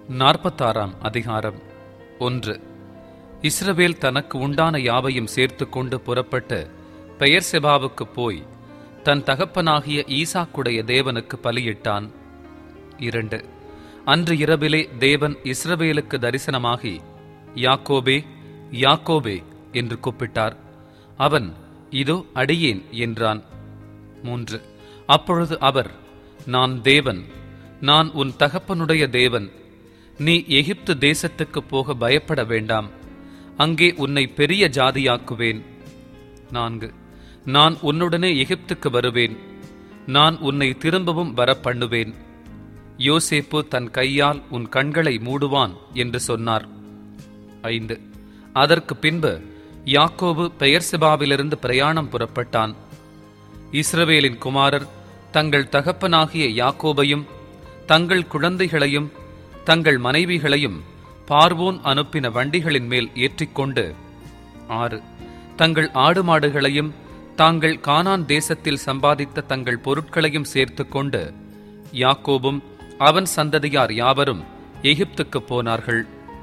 நாற்பத்தாறாம் அதிகாரம் ஒன்று இஸ்ரவேல் தனக்கு உண்டான யாவையும் சேர்த்து கொண்டு புறப்பட்டு பெயர் செபாவுக்கு போய் தன் தகப்பனாகிய ஈசாக்குடைய தேவனுக்கு பலியிட்டான் இரண்டு அன்று இரவிலே தேவன் இஸ்ரவேலுக்கு தரிசனமாகி யாக்கோபே யாக்கோபே என்று கூப்பிட்டார் அவன் இதோ அடியேன் என்றான் மூன்று அப்பொழுது அவர் நான் தேவன் நான் உன் தகப்பனுடைய தேவன் நீ எகிப்து தேசத்துக்கு போக பயப்பட வேண்டாம் அங்கே உன்னை பெரிய ஜாதியாக்குவேன் நான்கு நான் உன்னுடனே எகிப்துக்கு வருவேன் நான் உன்னை திரும்பவும் வர பண்ணுவேன் யோசேப்பு தன் கையால் உன் கண்களை மூடுவான் என்று சொன்னார் ஐந்து அதற்கு பின்பு யாக்கோபு பெயர்செபாவிலிருந்து பிரயாணம் புறப்பட்டான் இஸ்ரவேலின் குமாரர் தங்கள் தகப்பனாகிய யாக்கோபையும் தங்கள் குழந்தைகளையும் தங்கள் மனைவிகளையும் பார்வோன் அனுப்பின வண்டிகளின் மேல் ஏற்றிக்கொண்டு ஆறு தங்கள் ஆடு மாடுகளையும் தாங்கள் கானான் தேசத்தில் சம்பாதித்த தங்கள் பொருட்களையும் சேர்த்துக்கொண்டு யாக்கோபும் அவன் சந்ததியார் யாவரும் எகிப்துக்கு போனார்கள்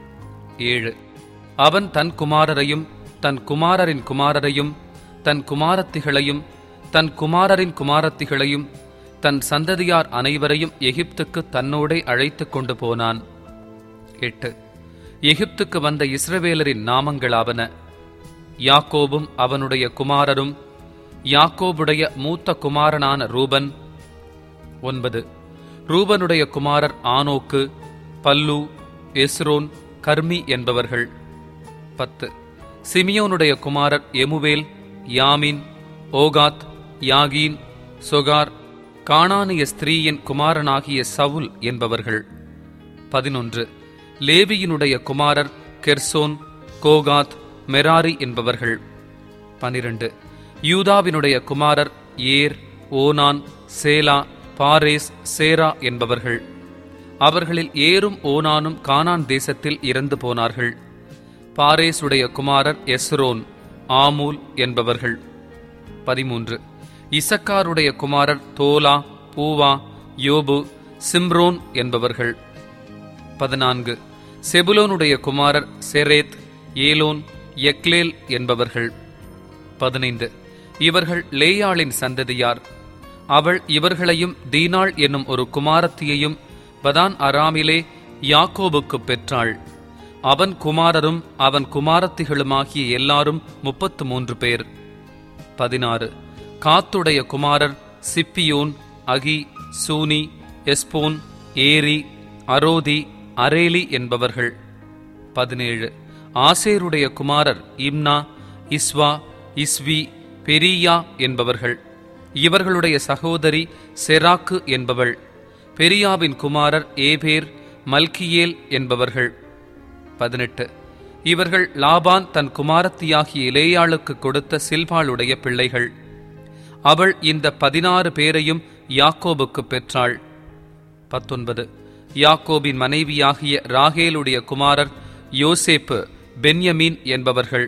ஏழு அவன் தன் குமாரரையும் தன் குமாரரின் குமாரரையும் தன் குமாரத்திகளையும் தன் குமாரரின் குமாரத்திகளையும் தன் சந்ததியார் அனைவரையும் எகிப்துக்கு தன்னோடே அழைத்துக் கொண்டு போனான் எட்டு எகிப்துக்கு வந்த இஸ்ரவேலரின் நாமங்களாவன யாக்கோபும் அவனுடைய குமாரரும் யாக்கோபுடைய மூத்த குமாரனான ரூபன் ஒன்பது ரூபனுடைய குமாரர் ஆனோக்கு பல்லு எஸ்ரோன் கர்மி என்பவர்கள் பத்து சிமியோனுடைய குமாரர் எமுவேல் யாமின் ஓகாத் யாகீன் சொகார் கானானிய ஸ்திரீயின் குமாரனாகிய சவுல் என்பவர்கள் பதினொன்று லேவியினுடைய குமாரர் கெர்சோன் கோகாத் மெராரி என்பவர்கள் பனிரெண்டு யூதாவினுடைய குமாரர் ஏர் ஓனான் சேலா பாரேஸ் சேரா என்பவர்கள் அவர்களில் ஏரும் ஓனானும் கானான் தேசத்தில் இறந்து போனார்கள் பாரேசுடைய குமாரர் எஸ்ரோன் ஆமூல் என்பவர்கள் பதிமூன்று இசக்காருடைய குமாரர் தோலா பூவா யோபு சிம்ரோன் என்பவர்கள் பதினான்கு செபுலோனுடைய குமாரர் செரேத் ஏலோன் எக்லேல் என்பவர்கள் பதினைந்து இவர்கள் லேயாளின் சந்ததியார் அவள் இவர்களையும் தீனாள் என்னும் ஒரு குமாரத்தியையும் பதான் அராமிலே யாக்கோபுக்கு பெற்றாள் அவன் குமாரரும் அவன் குமாரத்திகளுமாகிய எல்லாரும் முப்பத்து மூன்று பேர் பதினாறு காத்துடைய குமாரர் சிப்பியோன் அகி சூனி எஸ்போன் ஏரி அரோதி அரேலி என்பவர்கள் பதினேழு ஆசேருடைய குமாரர் இம்னா இஸ்வா இஸ்வி பெரியா என்பவர்கள் இவர்களுடைய சகோதரி செராக்கு என்பவள் பெரியாவின் குமாரர் ஏபேர் மல்கியேல் என்பவர்கள் பதினெட்டு இவர்கள் லாபான் தன் குமாரத்தியாகிய இலேயாளுக்கு கொடுத்த சில்பாளுடைய பிள்ளைகள் அவள் இந்த பதினாறு பேரையும் யாக்கோபுக்கு பெற்றாள் பத்தொன்பது யாக்கோபின் மனைவியாகிய ராகேலுடைய குமாரர் யோசேப்பு பென்யமீன் என்பவர்கள்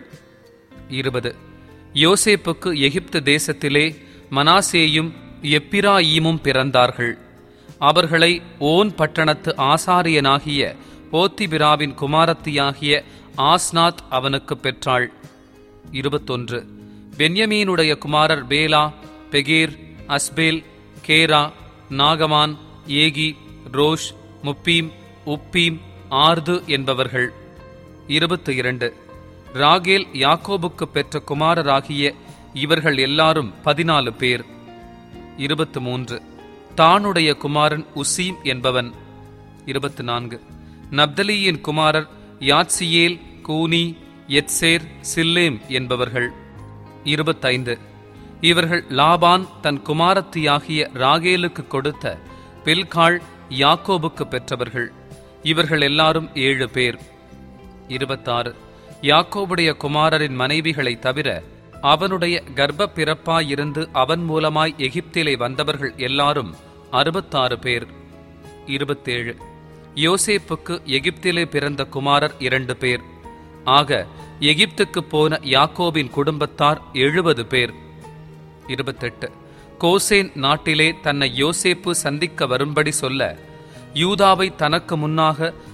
இருபது யோசேப்புக்கு எகிப்து தேசத்திலே மனாசேயும் எப்பிராயீமும் பிறந்தார்கள் அவர்களை ஓன் பட்டணத்து ஆசாரியனாகிய போத்திபிராவின் குமாரத்தியாகிய ஆஸ்நாத் அவனுக்கு பெற்றாள் இருபத்தொன்று பென்யமீனுடைய குமாரர் பேலா பெகேர் அஸ்பேல் கேரா நாகமான் ஏகி ரோஷ் முப்பீம் உப்பீம் ஆர்து என்பவர்கள் இருபத்தி இரண்டு ராகேல் யாக்கோபுக்கு பெற்ற குமாரராகிய இவர்கள் எல்லாரும் பதினாலு பேர் இருபத்து மூன்று தானுடைய குமாரன் உசீம் என்பவன் இருபத்து நான்கு நப்தலியின் குமாரர் யாத்சியேல் கூனி எத்சேர் சில்லேம் என்பவர்கள் இருபத்தைந்து இவர்கள் லாபான் தன் குமாரத்தியாகிய ராகேலுக்கு கொடுத்த பில்காள் யாக்கோபுக்கு பெற்றவர்கள் இவர்கள் எல்லாரும் ஏழு பேர் இருபத்தாறு யாக்கோபுடைய குமாரரின் மனைவிகளை தவிர அவனுடைய கர்ப்ப பிறப்பாயிருந்து அவன் மூலமாய் எகிப்திலே வந்தவர்கள் எல்லாரும் அறுபத்தாறு பேர் இருபத்தேழு யோசேப்புக்கு எகிப்திலே பிறந்த குமாரர் இரண்டு பேர் ஆக எகிப்துக்கு போன யாக்கோபின் குடும்பத்தார் எழுபது பேர் இருபத்தெட்டு கோசேன் நாட்டிலே தன்னை யோசேப்பு சந்திக்க வரும்படி சொல்ல யூதாவை தனக்கு முன்னாக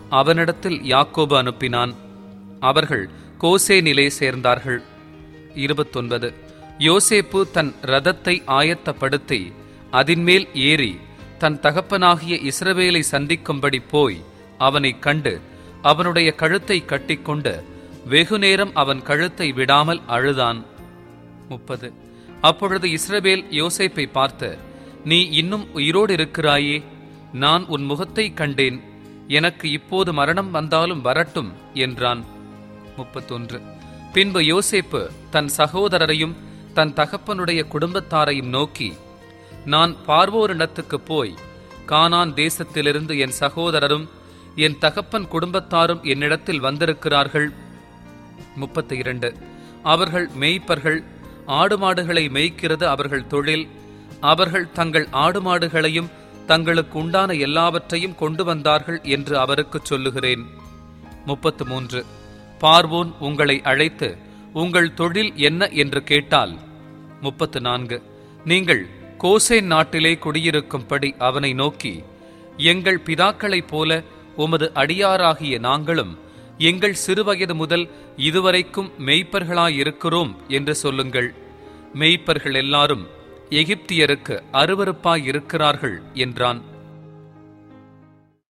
அவனிடத்தில் யாக்கோபு அனுப்பினான் அவர்கள் கோசேனிலே சேர்ந்தார்கள் இருபத்தொன்பது யோசேப்பு தன் ரதத்தை ஆயத்தப்படுத்தி அதின்மேல் ஏறி தன் தகப்பனாகிய இஸ்ரவேலை சந்திக்கும்படி போய் அவனைக் கண்டு அவனுடைய கழுத்தை கட்டிக்கொண்டு வெகுநேரம் அவன் கழுத்தை விடாமல் அழுதான் முப்பது அப்பொழுது இஸ்ரவேல் யோசேப்பை பார்த்து நீ இன்னும் உயிரோடு இருக்கிறாயே நான் உன் முகத்தை கண்டேன் எனக்கு இப்போது மரணம் வந்தாலும் வரட்டும் என்றான் முப்பத்தொன்று பின்பு யோசேப்பு தன் சகோதரரையும் தன் தகப்பனுடைய குடும்பத்தாரையும் நோக்கி நான் பார்வோரிடத்துக்கு போய் கானான் தேசத்திலிருந்து என் சகோதரரும் என் தகப்பன் குடும்பத்தாரும் என்னிடத்தில் வந்திருக்கிறார்கள் முப்பத்தி இரண்டு அவர்கள் மேய்ப்பர்கள் ஆடு மாடுகளை மேய்க்கிறது அவர்கள் தொழில் அவர்கள் தங்கள் ஆடு மாடுகளையும் தங்களுக்கு உண்டான எல்லாவற்றையும் கொண்டு வந்தார்கள் என்று அவருக்குச் சொல்லுகிறேன் முப்பத்து மூன்று பார்வோன் உங்களை அழைத்து உங்கள் தொழில் என்ன என்று கேட்டால் முப்பத்து நான்கு நீங்கள் கோசேன் நாட்டிலே குடியிருக்கும்படி அவனை நோக்கி எங்கள் பிதாக்களைப் போல உமது அடியாராகிய நாங்களும் எங்கள் சிறுவயது முதல் இதுவரைக்கும் மெய்ப்பர்களாயிருக்கிறோம் என்று சொல்லுங்கள் மெய்ப்பர்கள் எல்லாரும் எகிப்தியருக்கு அருவருப்பாயிருக்கிறார்கள் என்றான்